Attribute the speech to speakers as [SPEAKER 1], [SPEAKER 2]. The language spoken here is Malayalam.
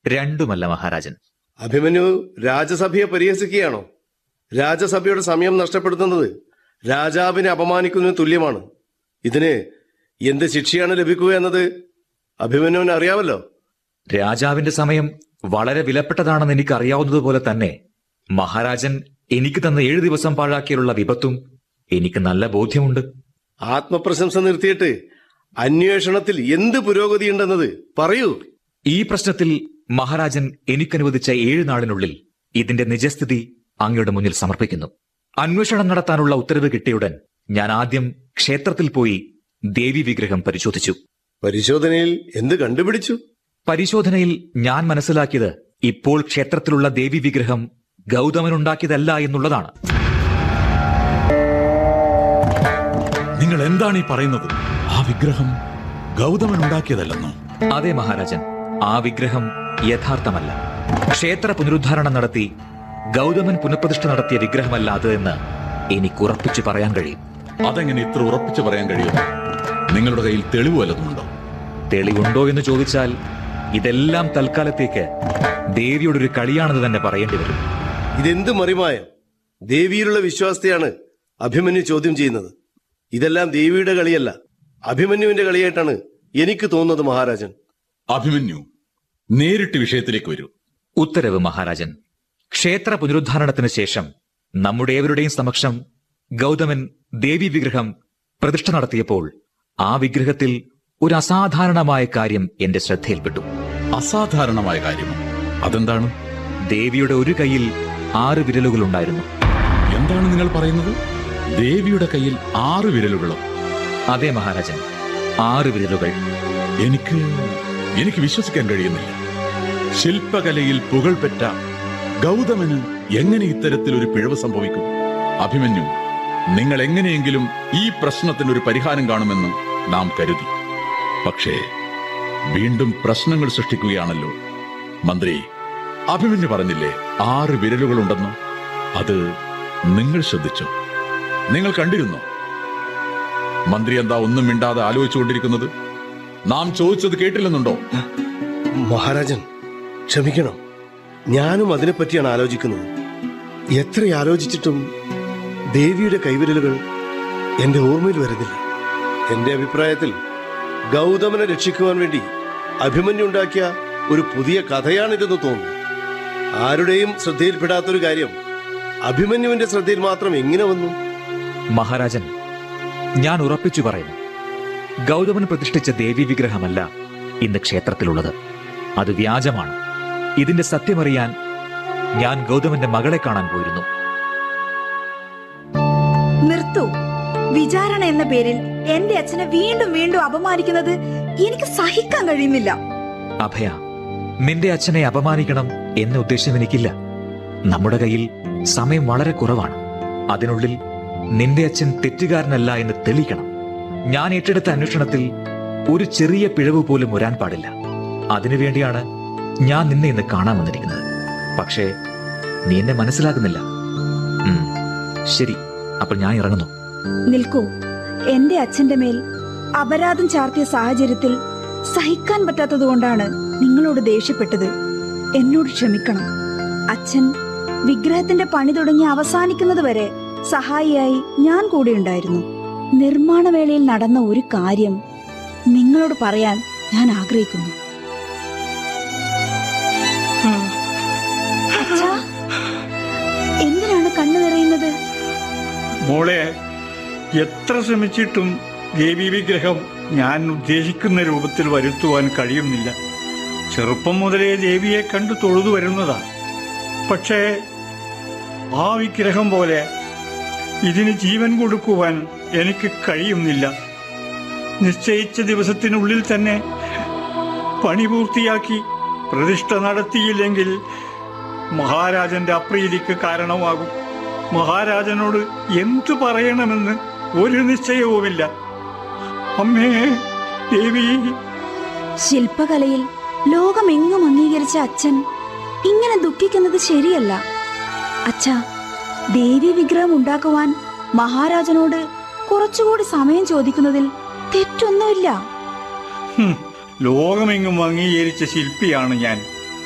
[SPEAKER 1] രണ്ടുമല്ല മഹാരാജൻ
[SPEAKER 2] അഭിമന്യു രാജസഭയെ പരിഹസിക്കുകയാണോ രാജസഭയുടെ സമയം നഷ്ടപ്പെടുത്തുന്നത് രാജാവിനെ അപമാനിക്കുന്നതിന് തുല്യമാണ് ഇതിന് എന്ത് ശിക്ഷയാണ് ലഭിക്കുക എന്നത് അഭിമന്യുവിന് അറിയാമല്ലോ
[SPEAKER 1] രാജാവിന്റെ സമയം വളരെ വിലപ്പെട്ടതാണെന്ന് എനിക്ക് അറിയാവുന്നതുപോലെ തന്നെ മഹാരാജൻ എനിക്ക് തന്ന ഏഴു ദിവസം പാഴാക്കിയുള്ള വിപത്തും എനിക്ക് നല്ല ബോധ്യമുണ്ട്
[SPEAKER 2] ആത്മപ്രശംസ നിർത്തിയിട്ട് അന്വേഷണത്തിൽ എന്ത് പുരോഗതിയുണ്ടെന്നത് പറയൂ
[SPEAKER 1] ഈ പ്രശ്നത്തിൽ മഹാരാജൻ എനിക്കനുവദിച്ച ഏഴ് നാളിനുള്ളിൽ ഇതിന്റെ നിജസ്ഥിതി അങ്ങയുടെ മുന്നിൽ സമർപ്പിക്കുന്നു അന്വേഷണം നടത്താനുള്ള ഉത്തരവ് കിട്ടിയുടൻ ഞാൻ ആദ്യം ക്ഷേത്രത്തിൽ പോയി ദേവി വിഗ്രഹം പരിശോധിച്ചു
[SPEAKER 2] പരിശോധനയിൽ എന്ത് കണ്ടുപിടിച്ചു
[SPEAKER 1] പരിശോധനയിൽ ഞാൻ മനസ്സിലാക്കിയത് ഇപ്പോൾ ക്ഷേത്രത്തിലുള്ള ദേവി വിഗ്രഹം ഗൗതമനുണ്ടാക്കിയതല്ല എന്നുള്ളതാണ്
[SPEAKER 3] നിങ്ങൾ എന്താണ് ഈ പറയുന്നത് ആ വിഗ്രഹം ഗൗതമൻ ഉണ്ടാക്കിയതല്ലെന്നോ
[SPEAKER 1] അതെ മഹാരാജൻ ആ വിഗ്രഹം യഥാർത്ഥമല്ല ക്ഷേത്ര പുനരുദ്ധാരണം നടത്തി ഗൗതമൻ പുനഃപ്രതിഷ്ഠ നടത്തിയ വിഗ്രഹമല്ല അത് എന്ന് എനിക്ക് ഉറപ്പിച്ചു പറയാൻ കഴിയും
[SPEAKER 3] അതെങ്ങനെ ഇത്ര ഉറപ്പിച്ചു പറയാൻ കഴിയുന്നു നിങ്ങളുടെ കയ്യിൽ തെളിവ് വല്ലതുമുണ്ടോ
[SPEAKER 1] തെളിവുണ്ടോ എന്ന് ചോദിച്ചാൽ ഇതെല്ലാം തൽക്കാലത്തേക്ക് ദേവിയുടെ ഒരു കളിയാണെന്ന് തന്നെ പറയേണ്ടി വരും
[SPEAKER 2] ഇതെന്ത് മറിമായം ദേവിയിലുള്ള വിശ്വാസത്തെയാണ് അഭിമന്യു ചോദ്യം ചെയ്യുന്നത് ഇതെല്ലാം ദേവിയുടെ കളിയല്ല അഭിമന്യുവിന്റെ കളിയായിട്ടാണ് എനിക്ക് തോന്നുന്നത് മഹാരാജൻ
[SPEAKER 3] അഭിമന്യു നേരിട്ട് വിഷയത്തിലേക്ക് വരൂ
[SPEAKER 1] ഉത്തരവ് മഹാരാജൻ ക്ഷേത്ര പുനരുദ്ധാരണത്തിന് ശേഷം നമ്മുടെ ഏവരുടെയും സമക്ഷം ഗൗതമൻ ദേവി വിഗ്രഹം പ്രതിഷ്ഠ നടത്തിയപ്പോൾ ആ വിഗ്രഹത്തിൽ ഒരു അസാധാരണമായ കാര്യം എന്റെ ശ്രദ്ധയിൽപ്പെട്ടു
[SPEAKER 3] അസാധാരണമായ കാര്യമോ അതെന്താണ്
[SPEAKER 1] ദേവിയുടെ ഒരു കൈയിൽ ആറ് വിരലുകളുണ്ടായിരുന്നു
[SPEAKER 3] എന്താണ് നിങ്ങൾ പറയുന്നത് ദേവിയുടെ കയ്യിൽ ആറ് വിരലുകളോ
[SPEAKER 1] അതെ മഹാരാജൻ ആറ് വിരലുകൾ
[SPEAKER 3] എനിക്ക് എനിക്ക് വിശ്വസിക്കാൻ കഴിയുന്നില്ല ശില്പകലയിൽ പുകൾപെറ്റ ഗൗതമന് എങ്ങനെ ഇത്തരത്തിൽ ഒരു പിഴവ് സംഭവിക്കും അഭിമന്യു നിങ്ങൾ എങ്ങനെയെങ്കിലും ഈ പ്രശ്നത്തിന് ഒരു പരിഹാരം കാണുമെന്ന് നാം കരുതി പക്ഷേ വീണ്ടും പ്രശ്നങ്ങൾ സൃഷ്ടിക്കുകയാണല്ലോ മന്ത്രി അഭിമന്യു പറഞ്ഞില്ലേ ആറ് വിരലുകളുണ്ടെന്ന് അത് നിങ്ങൾ ശ്രദ്ധിച്ചോ നിങ്ങൾ കണ്ടിരുന്നോ മന്ത്രി എന്താ ഒന്നും മിണ്ടാതെ ആലോചിച്ചുകൊണ്ടിരിക്കുന്നത് നാം ചോദിച്ചത് കേട്ടില്ലെന്നുണ്ടോ
[SPEAKER 2] മഹാരാജൻ ക്ഷമിക്കണം ഞാനും അതിനെപ്പറ്റിയാണ് ആലോചിക്കുന്നത് എത്ര ആലോചിച്ചിട്ടും ദേവിയുടെ കൈവിരലുകൾ എന്റെ ഓർമ്മയിൽ വരുന്നില്ല എന്റെ അഭിപ്രായത്തിൽ ഗൗതമനെ രക്ഷിക്കുവാൻ വേണ്ടി അഭിമന്യു ഉണ്ടാക്കിയ ഒരു പുതിയ കഥയാണിതെന്ന് തോന്നുന്നു ആരുടെയും ശ്രദ്ധയിൽപ്പെടാത്തൊരു കാര്യം അഭിമന്യുവിന്റെ ശ്രദ്ധയിൽ മാത്രം എങ്ങനെ വന്നു
[SPEAKER 1] മഹാരാജൻ ഞാൻ ഉറപ്പിച്ചു പറയുന്നു ഗൗതമൻ പ്രതിഷ്ഠിച്ച ദേവി വിഗ്രഹമല്ല ഇന്ന് ക്ഷേത്രത്തിലുള്ളത് അത് വ്യാജമാണ് ഇതിന്റെ സത്യമറിയാൻ ഞാൻ ഗൗതമന്റെ മകളെ കാണാൻ പോയിരുന്നു
[SPEAKER 4] നിർത്തൂ വിചാരണ എന്ന പേരിൽ എന്റെ അച്ഛനെ വീണ്ടും വീണ്ടും അപമാനിക്കുന്നത് എനിക്ക് സഹിക്കാൻ കഴിയുന്നില്ല
[SPEAKER 1] അഭയ നിന്റെ അച്ഛനെ അപമാനിക്കണം എന്ന ഉദ്ദേശം എനിക്കില്ല നമ്മുടെ കയ്യിൽ സമയം വളരെ കുറവാണ് അതിനുള്ളിൽ നിന്റെ അച്ഛൻ തെറ്റുകാരനല്ല എന്ന് തെളിയിക്കണം ഞാൻ ഏറ്റെടുത്ത അന്വേഷണത്തിൽ ഒരു ചെറിയ പിഴവ് പോലും വരാൻ പാടില്ല അതിനുവേണ്ടിയാണ് ഞാൻ നിന്നെ ഇന്ന് കാണാൻ വന്നിരിക്കുന്നത് പക്ഷേ നീ എന്നെ മനസ്സിലാക്കുന്നില്ല ഉം, ശരി അപ്പോൾ ഞാൻ ഇറങ്ങുന്നു
[SPEAKER 4] നിൽക്കൂ എന്റെ അച്ഛന്റെ മേൽ അപരാധം ചാർത്തിയ സാഹചര്യത്തിൽ സഹിക്കാൻ പറ്റാത്തതുകൊണ്ടാണ് നിങ്ങളോട് ദേഷ്യപ്പെട്ടത് എന്നോട് ക്ഷമിക്കണം അച്ഛൻ വിഗ്രഹത്തിന്റെ പണി തുടങ്ങി അവസാനിക്കുന്നത് വരെ സഹായിയായി ഞാൻ കൂടെ ഉണ്ടായിരുന്നു നിർമ്മാണ വേളയിൽ നടന്ന ഒരു കാര്യം നിങ്ങളോട് പറയാൻ ഞാൻ ആഗ്രഹിക്കുന്നു അച്ഛാ എന്തിനാണ് കണ്ണു നിറയുന്നത്
[SPEAKER 5] മോളെ എത്ര ശ്രമിച്ചിട്ടും ദേവി വിഗ്രഹം ഞാൻ ഉദ്ദേശിക്കുന്ന രൂപത്തിൽ വരുത്തുവാൻ കഴിയുന്നില്ല ചെറുപ്പം മുതലേ ദേവിയെ കണ്ടു തൊഴുതു വരുന്നതാ പക്ഷേ ആ വിഗ്രഹം പോലെ ഇതിന് ജീവൻ കൊടുക്കുവാൻ എനിക്ക് കഴിയുന്നില്ല നിശ്ചയിച്ച ദിവസത്തിനുള്ളിൽ തന്നെ പണി പൂർത്തിയാക്കി പ്രതിഷ്ഠ നടത്തിയില്ലെങ്കിൽ മഹാരാജന്റെ അപ്രീതിക്ക് കാരണമാകും മഹാരാജനോട് എന്തു പറയണമെന്ന് ഒരു നിശ്ചയവുമില്ല അമ്മേ ദേവി
[SPEAKER 4] ശില്പകലയിൽ ലോകമെങ്ങും അംഗീകരിച്ച അച്ഛൻ ഇങ്ങനെ ദുഃഖിക്കുന്നത് ശരിയല്ല അച്ഛാ ദേവി വിഗ്രഹം ഉണ്ടാക്കുവാൻ മഹാരാജനോട് കുറച്ചുകൂടി സമയം ചോദിക്കുന്നതിൽ തെറ്റൊന്നുമില്ല
[SPEAKER 5] ഹും, ലോകമെങ്ങും അംഗീകരിച്ച ശില്പിയാണ് ഞാൻ